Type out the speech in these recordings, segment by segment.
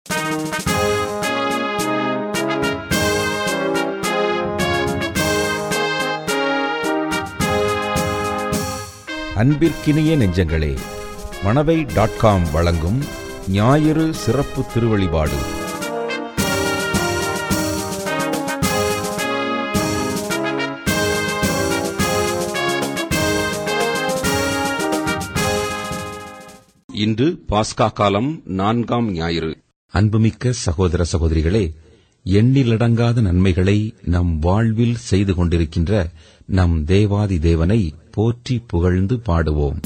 அன்பிற்கினிய நெஞ்சங்களே Manavai dot com வழங்கும் ஞாயிறு சிறப்பு திருவழிபாடு இன்று பாஸ்கா காலம் நான்காம் ஞாயிறு அன்புமிக்க சகோதர சகோதரிகளே எண்ணிலடங்காத நன்மைகளை நம் வாழ்வில் செய்து கொண்டிருக்கின்ற நம் தேவாதி தேவனை போற்றி புகழ்ந்து பாடுவோம்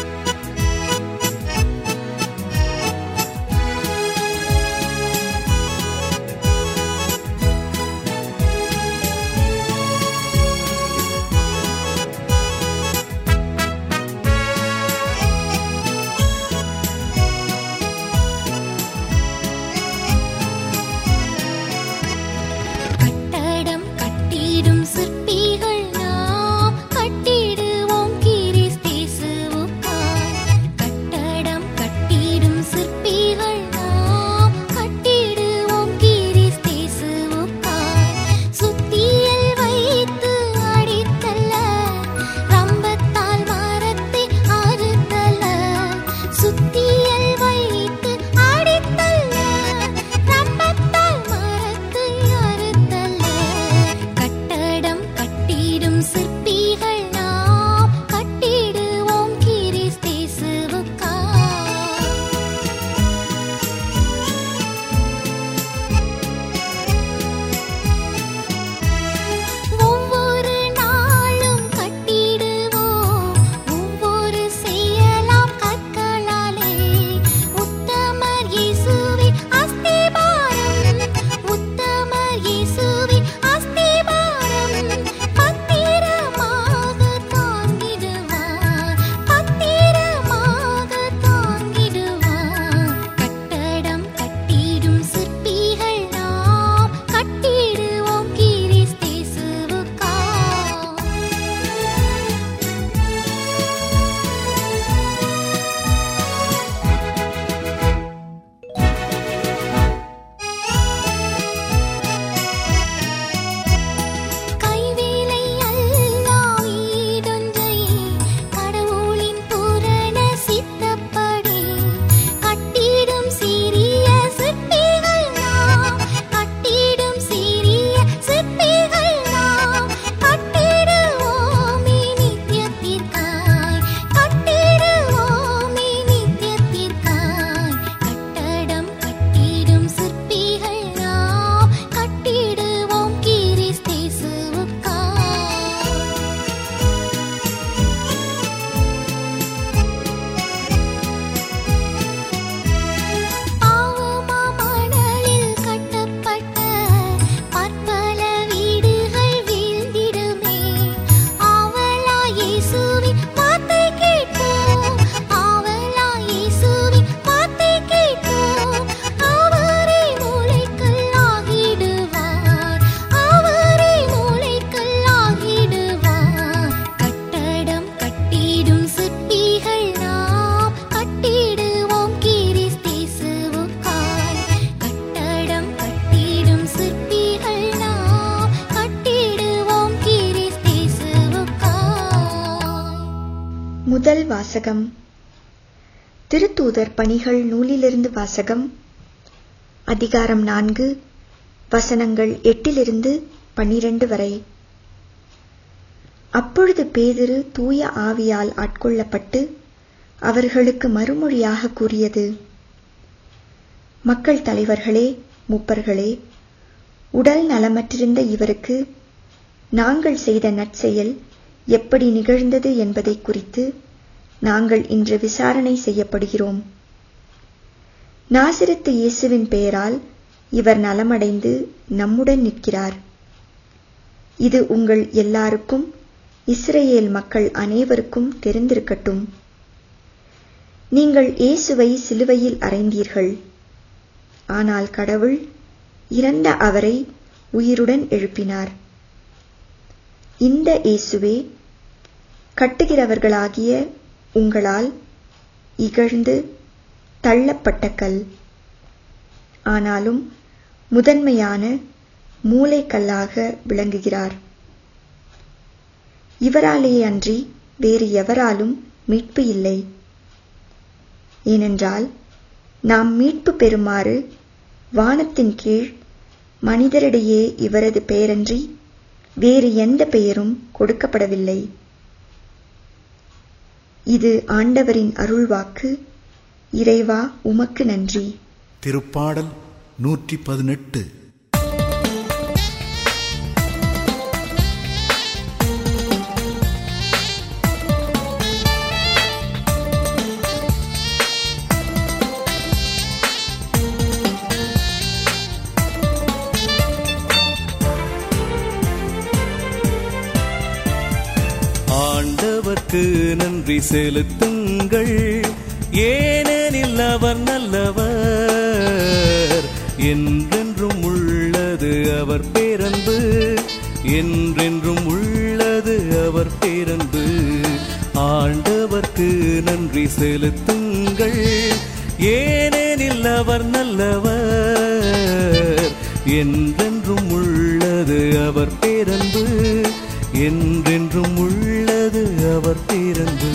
கட்டடம் கட்டிடும் சிற்பிகள் நாம் கட்டிடுவோம் கிறிஸ்தேசுவுக்காய் கட்டடம் கட்டிடும் சிற்பிகள் நாம் கட்டிடுவோம் கிறிஸ்தேசுவுக்காய் சுத்தியல் வைத்து அடித்தல்ல ரம்பத்தால் மரத்தை அறுத்தல்ல சுத்தியல் வைத்து அடித்தல்ல ரம்பத்தால் மரத்தை அறுத்தல்ல கட்டடம் கட்டிடும் சிற்பிகள் நாம் கட்டிடுவோம் கிறிஸ்தேசுவுக்காய் ஒவ்வொரு நாளும் கட்டிடுவோம் ஒவ்வொரு செயலாம் கற்களாலே உத்தமர் இயேசுவின் அஸ்திபாரம் உத்தமர் இயேசுவின் அஸ்திபாரம் பத்திரமாக தாங்கிடுவார் பத்திரமாக தாங்கிடுவார் கட்டடம் கட்டிடும் சிற்பிகள் நாம் கட்டிடுவோம் கிறிஸ்தேசுவுக்காய் கைவேலை அல்லா வீடொன்றை கடவுளின் பூரண சித்தப்படி கட்டிடும் சிறிய சிற்பிகள் நாம் கட்டிடும் சிறிய சிற்பிகள் நாம் கட்டிடுவோமே நித்தியத்திற்காய் கட்டிடுவோமே நித்தியத்திற்காய் கட்டடம் கட்டிடும் சிற்பிகள் நாம் கட்டிடுவோம் கிறிஸ்தேசுவுக்காய் பாவமா மணலில் கட்டப்பட்ட பற்பல வீடுகள் வீழ்ந்திடுமே ஆவலா இயேசுவின் வார்த்தை கேட்போம் ஆவலா இயேசுவின் வார்த்தை கேட்போம் அவரே மூளைக்கல் ஆகிடுவார் அவரே மூளைக்கல் ஆகிடுவார் கட்டடம் கட்டிடும் சிற்பிகள் நாம் கட்டிடுவோம் கிறிஸ்தேசுவுக்காய் கட்டடம் கட்டிடும் சிற்பிகள் நாம் கட்டிடுவோம் கிறிஸ்தேசுவுக்காய் முதல் வாசகம் திருத்தூதர் பணிகள் நூலிலிருந்து வாசகம் அதிகாரம் நான்கு வசனங்கள் எட்டிலிருந்து பன்னிரண்டு வரை அப்பொழுது பேதுரு தூய ஆவியால் ஆட்கொள்ளப்பட்டு அவர்களுக்கு மறுமொழியாக கூறியது மக்கள் தலைவர்களே மூப்பர்களே உடல் நலமற்றிருந்த இவருக்கு நாங்கள் செய்த நற்செயல் எப்படி நிகழ்ந்தது என்பதை குறித்து நாங்கள் இன்று விசாரணை செய்யப்படுகிறோம் நாசிரத்து இயேசுவின் பெயரால் இவர் நலமடைந்து நம்முடன் நிற்கிறார் இது உங்கள் எல்லாருக்கும் இஸ்ரேல் மக்கள் அனைவருக்கும் தெரிந்திருக்கட்டும் நீங்கள் இயேசுவை சிலுவையில் அறைந்தீர்கள் ஆனால் கடவுள் இறந்த அவரை உயிருடன் எழுப்பினார் இந்த இயேசுவே கட்டுகிறவர்களாகிய உங்களால் இகழ்ந்து தள்ளப்பட்ட கல் ஆனாலும் முதன்மையான மூளைக்கல்லாக விளங்குகிறார் இவராலேயே அன்றி வேறு எவராலும் மீட்பு இல்லை ஏனென்றால் நாம் மீட்பு பெறுமாறு வானத்தின் கீழ் மனிதரிடையே இவரது பெயரன்றி வேறு எந்த பெயரும் கொடுக்கப்படவில்லை இது ஆண்டவரின் அருள்வாக்கு இறைவா உமக்கு நன்றி திருப்பாடல் நூற்றி பதினெட்டு ஆண்டவர்க்கு நன்றி செலுத்துங்கள் ஏனெனில் அவர் நல்லவர் என்றென்றும் உள்ளது அவர் பேரன்பு என்றென்றும் உள்ளது அவர் பேரன்பு ஆண்டவர்க்கு நன்றி செலுத்துங்கள் ஏனெனில் அவர் நல்லவர் என்றென்றும் உள்ளது அவர் பேரன்பு என்றென்றும் உள்ளது அவர் பேரன்பு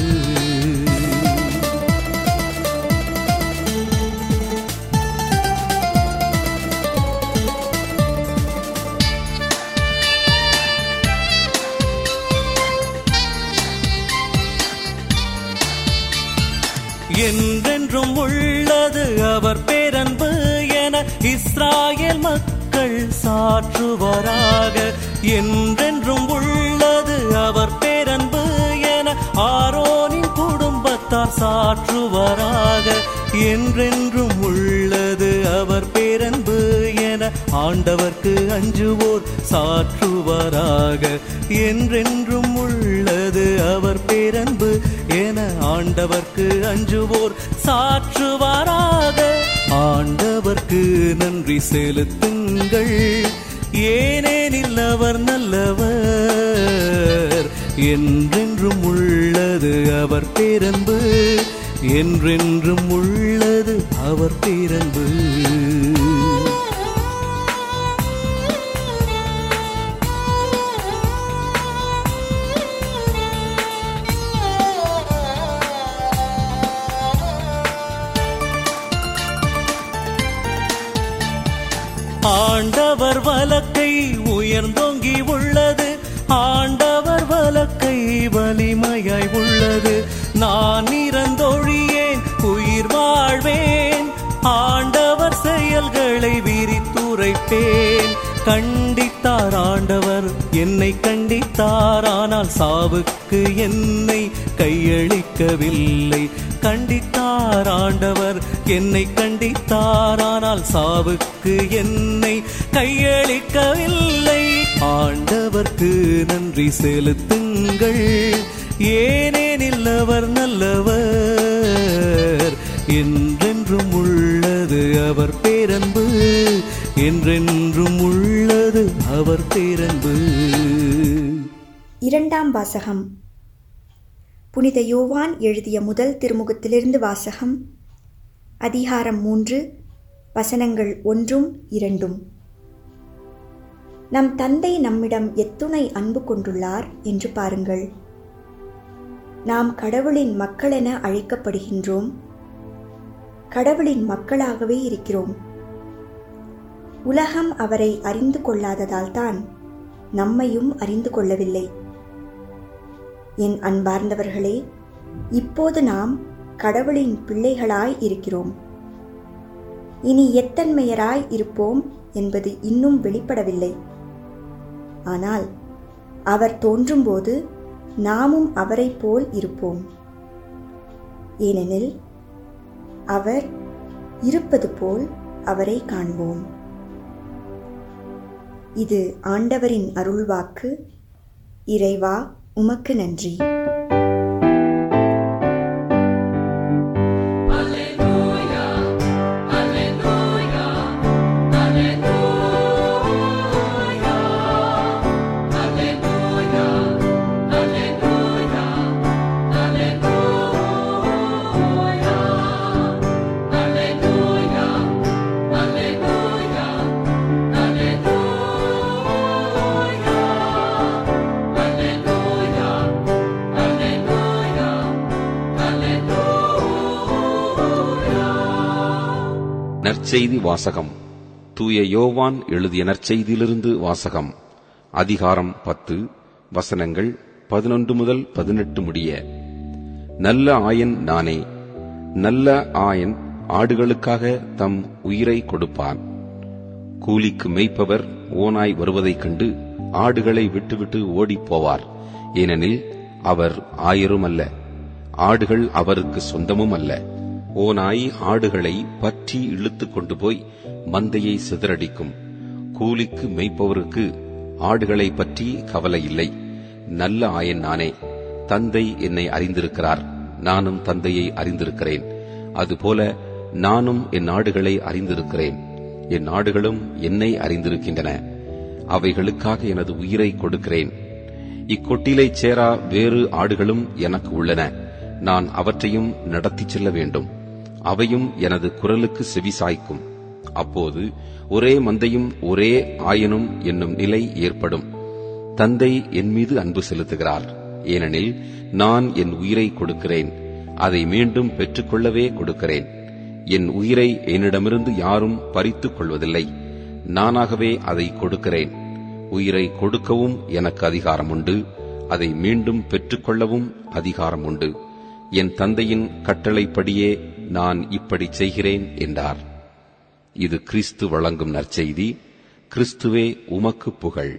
என்றென்றும் உள்ளது அவர் பேரன்பு என இஸ்ராயேல் மக்கள் சாற்றுவராக என்றென்றும் உள்ளது அவர் பேரன்பு என ஆரோனின் குடும்பத்தார் சாற்றுவராக என்றென்றும் உள்ளது அவர் பேரன்பு என ஆண்டவர்க்கு அஞ்சுவோர் சாற்றுவராக என்றென்றும் உள்ளது அவர் பேரன்பு என ஆண்டவர்க்கு அஞ்சுவோர் சாற்றுவாராக ஆண்டவர்க்கு நன்றி செலுத்துங்கள் ஏனெனில் அவர் நல்லவர் என்றென்றும் உள்ளது அவர் பேரன்பு என்றென்றும் உள்ளது அவர் பேரன்பு ஆண்டவர் வலக்கை உயர்ந்தோங்கி உள்ளது ஆண்டவர் வலக்கை வலிமையாய் உள்ளது நான் இறந்தொழியேன் உயிர் வாழ்வேன் ஆண்டவர் செயல்களை விரித்துரைப்பேன் கண்டித்தார் ஆண்டவர் என்னை கண்டித்தார் ஆனால் சாவுக்கு என்னை கையளிக்கவில்லை கண்டித்தார் ஆண்டவர் என்னை கண்டித்தார் ஆனால் சாவுக்கு என்னை கையளிக்கவில்லை ஆண்டவர்க்கு நன்றி செலுத்துங்கள் ஏனேனில் அவர் நல்லவர் என்றென்றும் உள்ளது அவர் பேரன்பு என்றென்றும் உள்ளது அவர் பேரன்பு இரண்டாம் வாசகம் புனித யோவான் எழுதிய முதல் திருமுகத்திலிருந்து வாசகம் அதிகாரம் மூன்று வசனங்கள் ஒன்றும் இரண்டும் நம் தந்தை நம்மிடம் எத்துணை அன்பு கொண்டுள்ளார் என்று பாருங்கள் நாம் கடவுளின் மக்களென அழைக்கப்படுகின்றோம் கடவுளின் மக்களாகவே இருக்கிறோம் உலகம் அவரை அறிந்து கொள்ளாததால்தான் நம்மையும் அறிந்து கொள்ளவில்லை என் அன்பார்ந்தவர்களே இப்போது நாம் கடவுளின் பிள்ளைகளாய் இருக்கிறோம் இனி எத்தன்மையராய் இருப்போம் என்பது இன்னும் வெளிப்படவில்லை ஆனால் அவர் தோன்றும்போது நாமும் அவரைப் போல் இருப்போம் ஏனெனில் அவர் இருப்பது போல் அவரை காண்போம் இது ஆண்டவரின் அருள்வாக்கு இறைவா உமக்கு நன்றி Alleluia, நற்செய்தி வாசகம் தூய யோவான் எழுதிய நற்செய்தியிலிருந்து வாசகம் அதிகாரம் பத்து வசனங்கள் பதினொன்று முதல் பதினெட்டு முடிய நல்ல ஆயன் நானே நல்ல ஆயன் ஆடுகளுக்காக தம் உயிரை கொடுப்பான் கூலிக்கு மேய்ப்பவர் ஓனாய் வருவதைக் கண்டு ஆடுகளை விட்டுவிட்டு ஓடிப் போவார் ஏனெனில் அவர் ஆயரும் அல்ல ஆடுகள் அவருக்கு சொந்தமும் அல்ல ஓனாய் ஆடுகளை பற்றி இழுத்துக் கொண்டு போய் மந்தையை சிதறடிக்கும் கூலிக்கு மேய்ப்பவருக்கு ஆடுகளை பற்றி கவலை இல்லை நல்ல ஆயன் நானே தந்தை என்னை அறிந்திருக்கிறார் நானும் தந்தையை அறிந்திருக்கிறேன் அதுபோல நானும் என் ஆடுகளை அறிந்திருக்கிறேன் என் ஆடுகளும் என்னை அறிந்திருக்கின்றன அவைகளுக்காக எனது உயிரை கொடுக்கிறேன் இக்கொட்டிலைச் சேரா வேறு ஆடுகளும் எனக்கு உள்ளன நான் அவற்றையும் நடத்திச் செல்ல வேண்டும் அவையும் எனது குரலுக்கு செவிசாய்க்கும் அப்போது ஒரே மந்தையும் ஒரே ஆயனும் என்னும் நிலை ஏற்படும் தந்தை என் மீது அன்பு செலுத்துகிறார் ஏனெனில் நான் என் உயிரை கொடுக்கிறேன் அதை மீண்டும் பெற்றுக்கொள்ளவே கொடுக்கிறேன் என் உயிரை என்னிடமிருந்து யாரும் பறித்துக் கொள்வதில்லை நானாகவே அதை கொடுக்கிறேன் உயிரை கொடுக்கவும் எனக்கு அதிகாரம் உண்டு அதை மீண்டும் பெற்றுக்கொள்ளவும் அதிகாரம் உண்டு என் தந்தையின் கட்டளைப்படியே நான் இப்படி செய்கிறேன் என்றார் இது கிறிஸ்து வழங்கும் நற்செய்தி கிறிஸ்துவே உமக்கு புகழ்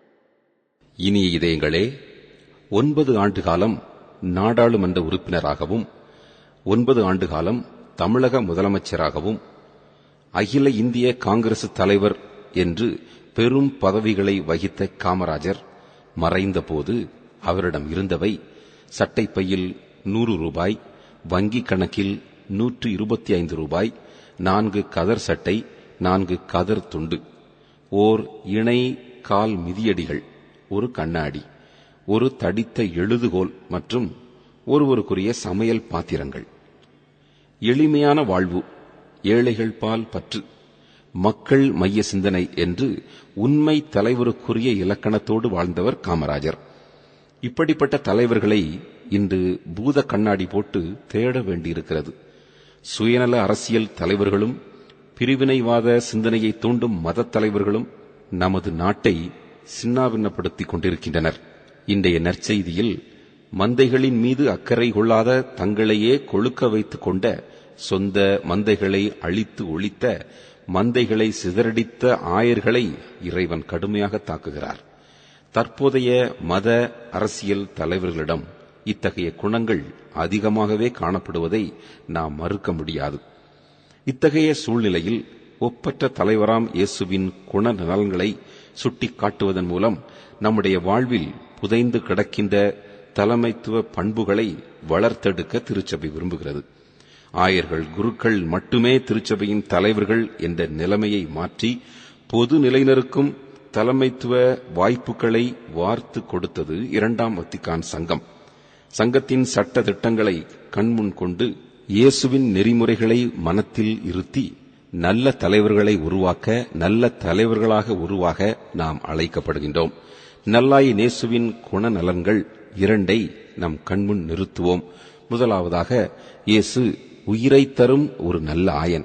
இனிய இதயங்களே ஒன்பது ஆண்டு காலம் நாடாளுமன்ற உறுப்பினராகவும் ஒன்பது ஆண்டு காலம் தமிழக முதலமைச்சராகவும் அகில இந்திய காங்கிரஸ் தலைவர் என்று பெரும் பதவிகளை வகித்த காமராஜர் மறைந்தபோது அவரிடம் இருந்தவை சட்டைப்பையில் நூறு ரூபாய் வங்கிக் கணக்கில் நூற்று இருபத்தி ஐந்து ரூபாய் நான்கு கதர் சட்டை நான்கு கதர் துண்டு ஓர் இணை கால் மிதியடிகள் ஒரு கண்ணாடி ஒரு தடித்த எழுதுகோல் மற்றும் ஒருவருக்குரிய சமையல் பாத்திரங்கள் எளிமையான வாழ்வு ஏழைகள் பால் பற்று மக்கள் மைய சிந்தனை என்று உண்மை தலைவருக்குரிய இலக்கணத்தோடு வாழ்ந்தவர் காமராஜர் இப்படிப்பட்ட தலைவர்களை இன்று பூத கண்ணாடி போட்டு தேட வேண்டியிருக்கிறது சுயநல அரசியல் தலைவர்களும் பிரிவினைவாத சிந்தனையை தூண்டும் மத தலைவர்களும் நமது நாட்டை சின்னாபின்னப்படுத்திக் கொண்டிருக்கின்றனர் இன்றைய நற்செய்தியில் மந்தைகளின் மீது அக்கறை கொள்ளாத தங்களையே கொழுக்க வைத்துக் கொண்ட சொந்த மந்தைகளை அழித்து ஒழித்த மந்தைகளை சிதறடித்த ஆயர்களை இறைவன் கடுமையாக தாக்குகிறார் தற்போதைய மத அரசியல் தலைவர்களிடம் இத்தகைய குணங்கள் அதிகமாகவே காணப்படுவதை நாம் மறுக்க முடியாது இத்தகைய சூழ்நிலையில் ஒப்பற்ற தலைவராம் இயேசுவின் குணநலன்களை சுட்டிக் காட்டுவதன் மூலம் நம்முடைய வாழ்வில் புதைந்து கிடக்கின்ற தலைமைத்துவ பண்புகளை வளர்த்தெடுக்க திருச்சபை விரும்புகிறது ஆயர்கள் குருக்கள் மட்டுமே திருச்சபையின் தலைவர்கள் என்ற நிலைமையை மாற்றி பொது நிலையினருக்கும் தலைமைத்துவ வாய்ப்புகளை வார்த்து கொடுத்தது இரண்டாம் வத்திக்கான் சங்கம் சங்கத்தின் சட்ட திட்டங்களை கண்முன் கொண்டு இயேசுவின் நெறிமுறைகளை மனத்தில் இருத்தி நல்ல தலைவர்களை உருவாக்க நல்ல தலைவர்களாக உருவாக நாம் அழைக்கப்படுகின்றோம் நல்லாய் நேசுவின் குணநலன்கள் இரண்டை நம் கண்முன் நிறுத்துவோம் முதலாவதாக இயேசு உயிரை தரும் ஒரு நல்ல ஆயன்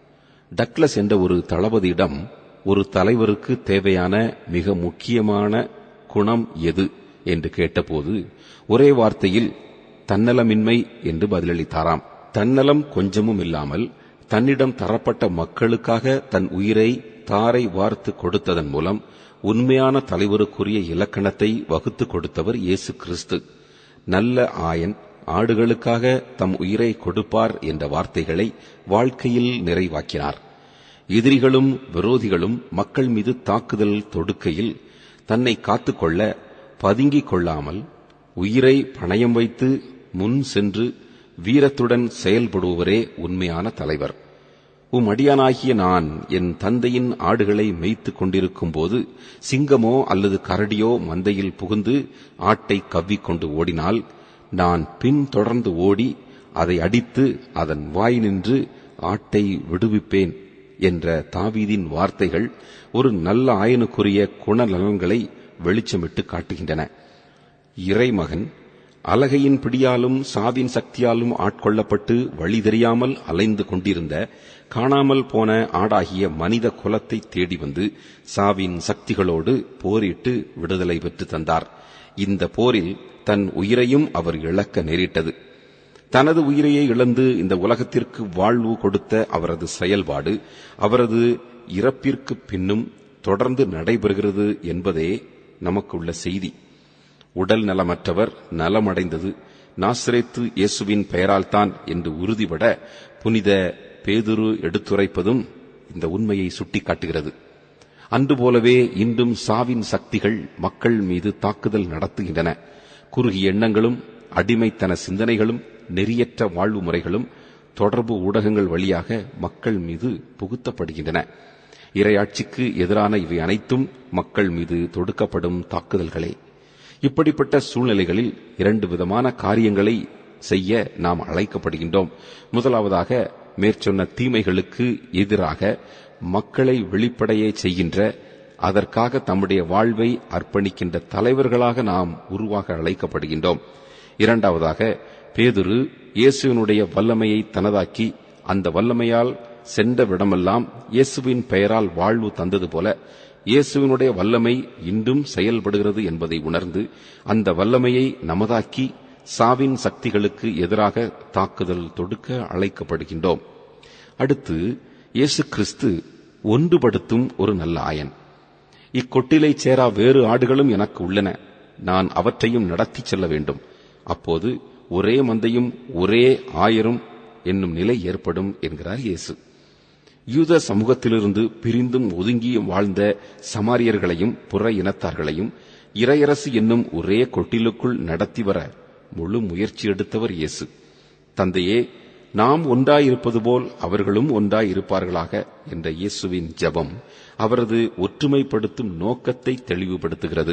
டக்ளஸ் என்ற ஒரு தளபதியிடம் ஒரு தலைவருக்கு தேவையான மிக முக்கியமான குணம் எது என்று கேட்டபோது ஒரே வார்த்தையில் தன்னலமின்மை என்று பதிலளித்தாராம் தன்னலம் கொஞ்சமும் இல்லாமல் தன்னிடம் தரப்பட்ட மக்களுக்காக தன் உயிரை தாரை வார்த்து கொடுத்ததன் மூலம் உண்மையான தலைவருக்குரிய இலக்கணத்தை வகுத்து கொடுத்தவர் இயேசு கிறிஸ்து நல்ல ஆயன் ஆடுகளுக்காக தம் உயிரை கொடுப்பார் என்ற வார்த்தைகளை வாழ்க்கையில் நிறைவாக்கினார் எதிரிகளும் விரோதிகளும் மக்கள் மீது தாக்குதல் தொடுக்கையில் தன்னை காத்துக்கொள்ள பதுங்கிக் கொள்ளாமல் உயிரை பணயம் வைத்து முன் சென்று வீரத்துடன் செயல்படுபவரே உண்மையான தலைவர் உம் அடியானாகிய நான் என் தந்தையின் ஆடுகளை மேய்த்துக் கொண்டிருக்கும் போது சிங்கமோ அல்லது கரடியோ மந்தையில் புகுந்து ஆட்டை கவ்விக்கொண்டு ஓடினால் நான் பின் தொடர்ந்து ஓடி அதை அடித்து அதன் வாய் நின்று ஆட்டை விடுவிப்பேன் என்ற தாவீதின் வார்த்தைகள் ஒரு நல்ல ஆயனுக்குரிய குணநலன்களை வெளிச்சமிட்டு காட்டுகின்றன இறைமகன் அலகையின் பிடியாலும் சாவின் சக்தியாலும் ஆட்கொள்ளப்பட்டு வழி தெரியாமல் அலைந்து கொண்டிருந்த காணாமல் போன ஆடாகிய மனித குலத்தை தேடி வந்து சாவின் சக்திகளோடு போரிட்டு விடுதலை பெற்று தந்தார் இந்த போரில் தன் உயிரையும் அவர் இழக்க நேரிட்டது தனது உயிரையே இழந்து இந்த உலகத்திற்கு வாழ்வு கொடுத்த அவரது செயல்பாடு அவரது இறப்பிற்கு பின்னும் தொடர்ந்து நடைபெறுகிறது என்பதே நமக்குள்ள செய்தி உடல் நலமற்றவர் நலமடைந்தது நாசிரேத்து இயேசுவின் பெயரால்தான் என்று உறுதிபட புனித பேதுரு எடுத்துரைப்பதும் இந்த உண்மையை சுட்டிக்காட்டுகிறது அன்று போலவே இன்றும் சாவின் சக்திகள் மக்கள் மீது தாக்குதல் நடத்துகின்றன குறுகிய எண்ணங்களும் அடிமைத்தன சிந்தனைகளும் நெறியற்ற வாழ்வு முறைகளும் தொடர்பு ஊடகங்கள் வழியாக மக்கள் மீது புகுத்தப்படுகின்றன இரையாட்சிக்கு எதிரான இவை அனைத்தும் மக்கள் மீது தொடுக்கப்படும் தாக்குதல்களே இப்படிப்பட்ட சூழ்நிலைகளில் இரண்டு விதமான காரியங்களை செய்ய நாம் அழைக்கப்படுகின்றோம் முதலாவதாக மேற்சொன்ன தீமைகளுக்கு எதிராக மக்களை வெளிப்படையே செய்கின்ற அதற்காக தம்முடைய வாழ்வை அர்ப்பணிக்கின்ற தலைவர்களாக நாம் உருவாக அழைக்கப்படுகின்றோம் இரண்டாவதாக பேதுரு இயேசுவினுடைய வல்லமையை தனதாக்கி அந்த வல்லமையால் சென்ற விடமெல்லாம் இயேசுவின் பெயரால் வாழ்வு தந்தது போல இயேசுவினுடைய வல்லமை இன்றும் செயல்படுகிறது என்பதை உணர்ந்து அந்த வல்லமையை நமதாக்கி சாவின் சக்திகளுக்கு எதிராக தாக்குதல் தொடுக்க அழைக்கப்படுகின்றோம் அடுத்து இயேசு கிறிஸ்து ஒன்றுபடுத்தும் ஒரு நல்ல ஆயன் இக்கொட்டிலை சேரா வேறு ஆடுகளும் எனக்கு உள்ளன நான் அவற்றையும் நடத்திச் செல்ல வேண்டும் அப்போது ஒரே மந்தையும் ஒரே ஆயரும் என்னும் நிலை ஏற்படும் என்கிறார் இயேசு யூத சமூகத்திலிருந்து பிரிந்தும் ஒதுங்கியும் வாழ்ந்த சமாரியர்களையும் புற இனத்தார்களையும் இறையரசு என்னும் ஒரே கொட்டிலுக்குள் நடத்தி வர முழு முயற்சி எடுத்தவர் இயேசு தந்தையே நாம் ஒன்றாயிருப்பது போல் அவர்களும் ஒன்றாயிருப்பார்களாக என்ற இயேசுவின் ஜெபம் அவரது ஒற்றுமைப்படுத்தும் நோக்கத்தை தெளிவுபடுத்துகிறது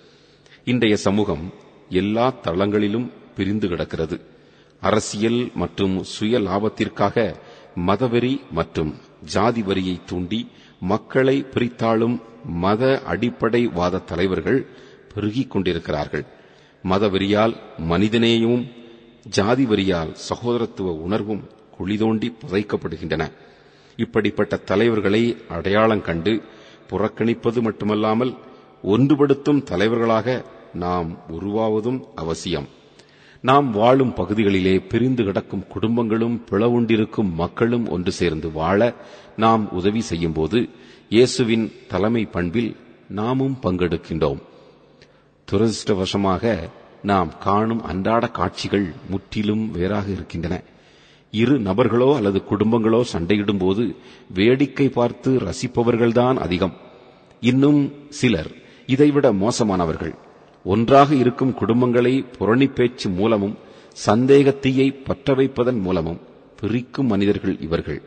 இன்றைய சமூகம் எல்லா தளங்களிலும் பிரிந்து கிடக்கிறது அரசியல் மற்றும் சுய லாபத்திற்காக மதவெறி மற்றும் ஜாதி வரியை தூண்டி மக்களை பிரித்தாளும் மத அடிப்படைவாத தலைவர்கள் பெருகிக் கொண்டிருக்கிறார்கள் மதவெறியால் மனிதநேயமும் ஜாதி வரியால் சகோதரத்துவ உணர்வும் குழிதோண்டி புதைக்கப்படுகின்றன இப்படிப்பட்ட தலைவர்களை அடையாளம் கண்டு புறக்கணிப்பது மட்டுமல்லாமல் ஒன்றுபடுத்தும் தலைவர்களாக நாம் உருவாவதும் அவசியம் நாம் வாழும் பகுதிகளிலே பிரிந்து கிடக்கும் குடும்பங்களும் பிளவுண்டிருக்கும் மக்களும் ஒன்று சேர்ந்து வாழ நாம் உதவி செய்யும்போது இயேசுவின் தலைமை பண்பில் நாமும் பங்கெடுக்கின்றோம் துரதிருஷ்டவசமாக நாம் காணும் அன்றாட காட்சிகள் முற்றிலும் வேறாக இருக்கின்றன இரு நபர்களோ அல்லது குடும்பங்களோ சண்டையிடும்போது வேடிக்கை பார்த்து ரசிப்பவர்கள்தான் அதிகம் இன்னும் சிலர் இதைவிட மோசமானவர்கள் ஒன்றாக இருக்கும் குடும்பங்களை புரணிப்பேச்சு மூலமும் சந்தேகத்தீயை பற்ற வைப்பதன் மூலமும் பிரிக்கும் மனிதர்கள் இவர்கள்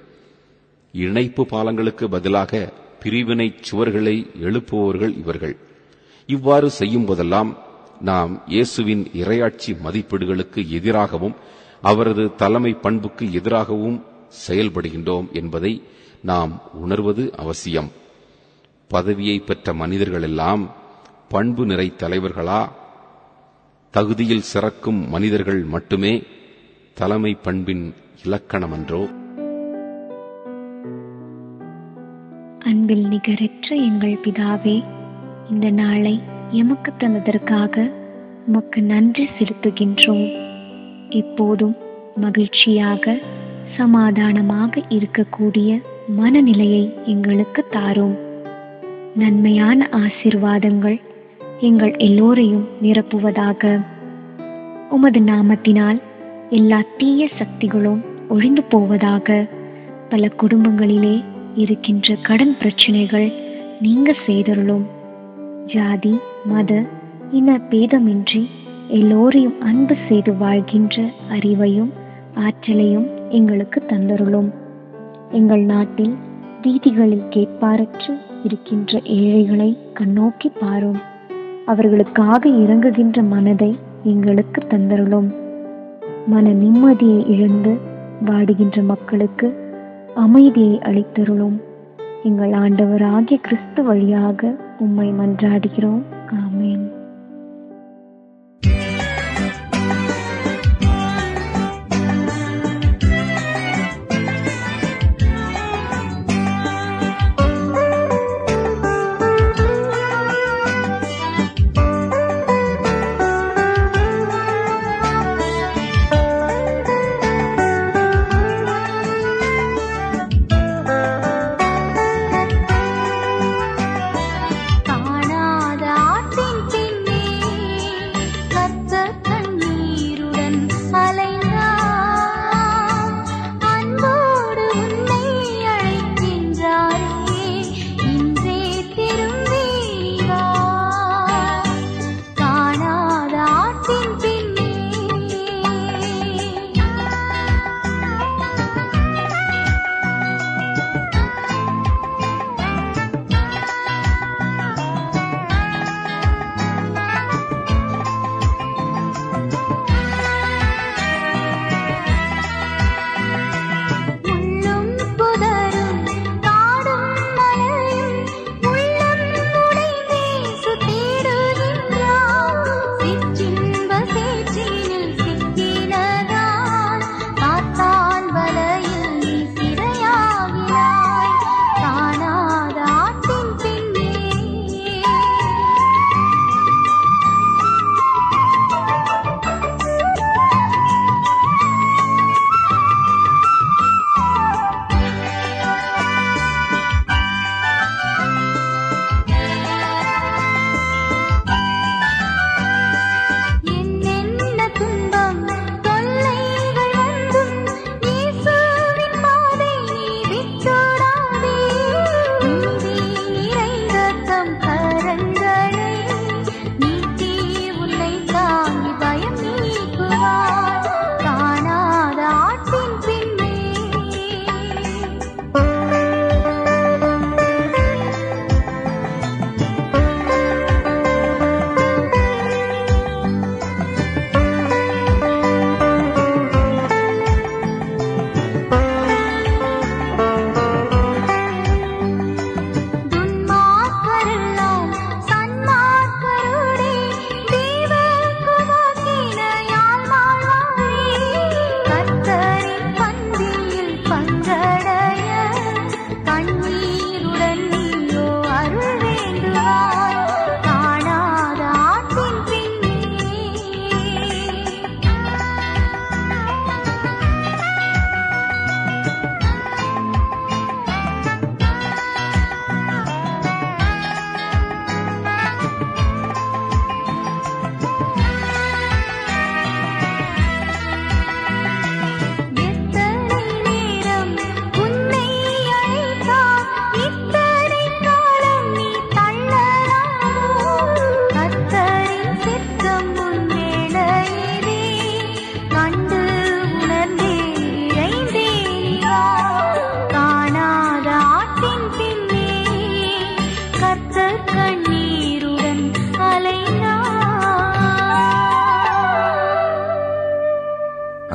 இணைப்பு பாலங்களுக்கு பதிலாக பிரிவினை சுவர்களை எழுப்புபவர்கள் இவர்கள் இவ்வாறு செய்யும் போதெல்லாம் நாம் இயேசுவின் இரையாட்சி மதிப்பீடுகளுக்கு எதிராகவும் அவரது தலைமை பண்புக்கு எதிராகவும் செயல்படுகின்றோம் என்பதை நாம் உணர்வது அவசியம் பதவியை பெற்ற மனிதர்களெல்லாம் பண்பு நிறை தலைவர்களா தகுதியில் சிறக்கும் மனிதர்கள் மட்டுமே தலைமை பண்பின் இலக்கணமன்றோ அன்பில் நிகரற்ற எங்கள் பிதாவே இந்த நாளை எமக்கு தந்ததற்காக உமக்கு நன்றி செலுத்துகின்றோம் எப்போதும் மகிழ்ச்சியாக சமாதானமாக இருக்கக்கூடிய மனநிலையை எங்களுக்கு தாரும் நன்மையான ஆசிர்வாதங்கள் எங்கள் எல்லோரையும் நிரப்புவதாக உமது நாமத்தினால் எல்லா தீய சக்திகளும் ஒழிந்து போவதாக பல குடும்பங்களிலே இருக்கின்ற கடன் பிரச்சனைகள் நீங்க செய்தருளும் ஜாதி மத இன பேதமின்றி எல்லோரையும் அன்பு செய்து வாழ்கின்ற அறிவையும் ஆற்றலையும் எங்களுக்கு தந்தருளும் எங்கள் நாட்டில் வீதிகளில் கேட்பாரற்று இருக்கின்ற ஏழைகளை கண்ணோக்கி பாரும் அவர்களுக்காக இறங்குகின்ற மனதை எங்களுக்கு தந்தருளும் மன நிம்மதியை இழந்து வாடுகின்ற மக்களுக்கு அமைதியை அளித்தருளும் எங்கள் ஆண்டவராகிய கிறிஸ்து வழியாக உம்மை மன்றாடுகிறோம் ஆமென்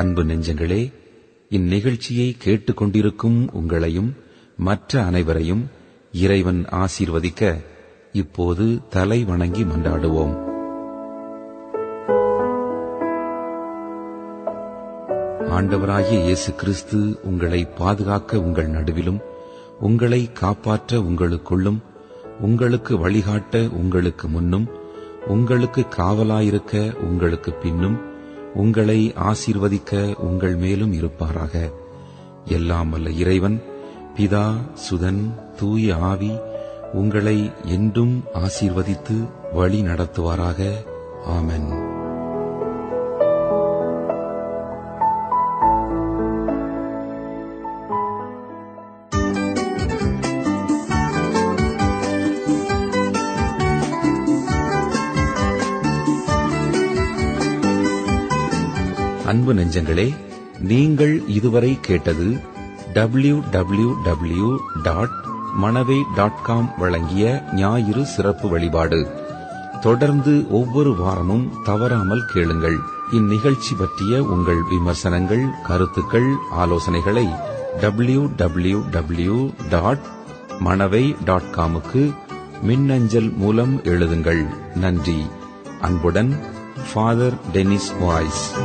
அன்பு நெஞ்சங்களே இந்நிகழ்ச்சியை கேட்டுக்கொண்டிருக்கும் உங்களையும் மற்ற அனைவரையும் இறைவன் ஆசீர்வதிக்க இப்போது தலை வணங்கி மன்றாடுவோம் ஆண்டவராகிய இயேசு கிறிஸ்து உங்களை பாதுகாக்க உங்கள் நடுவிலும் உங்களை காப்பாற்ற உங்களுக்குள்ளும் உங்களுக்கு வழிகாட்ட உங்களுக்கு முன்னும் உங்களுக்கு காவலாயிருக்க உங்களுக்கு பின்னும் உங்களை ஆசீர்வதிக்க உங்கள் மேலும் இருப்பாராக எல்லாம் வல்ல இறைவன் பிதா சுதன் தூய ஆவி உங்களை என்றும் ஆசீர்வதித்து வழி நடத்துவாராக ஆமென் அன்பு நெஞ்சங்களே நீங்கள் இதுவரை கேட்டது W W W dot Manavai dot com வழங்கிய ஞாயிறு சிறப்பு வழிபாடு தொடர்ந்து ஒவ்வொரு வாரமும் தவறாமல் கேளுங்கள் இந்நிகழ்ச்சி பற்றிய உங்கள் விமர்சனங்கள் கருத்துக்கள் ஆலோசனைகளை W W W dot Manavai dot காமுக்கு மின்னஞ்சல் மூலம் எழுதுங்கள் நன்றி அன்புடன் ஃபாதர் டெனிஸ் வாய்ஸ்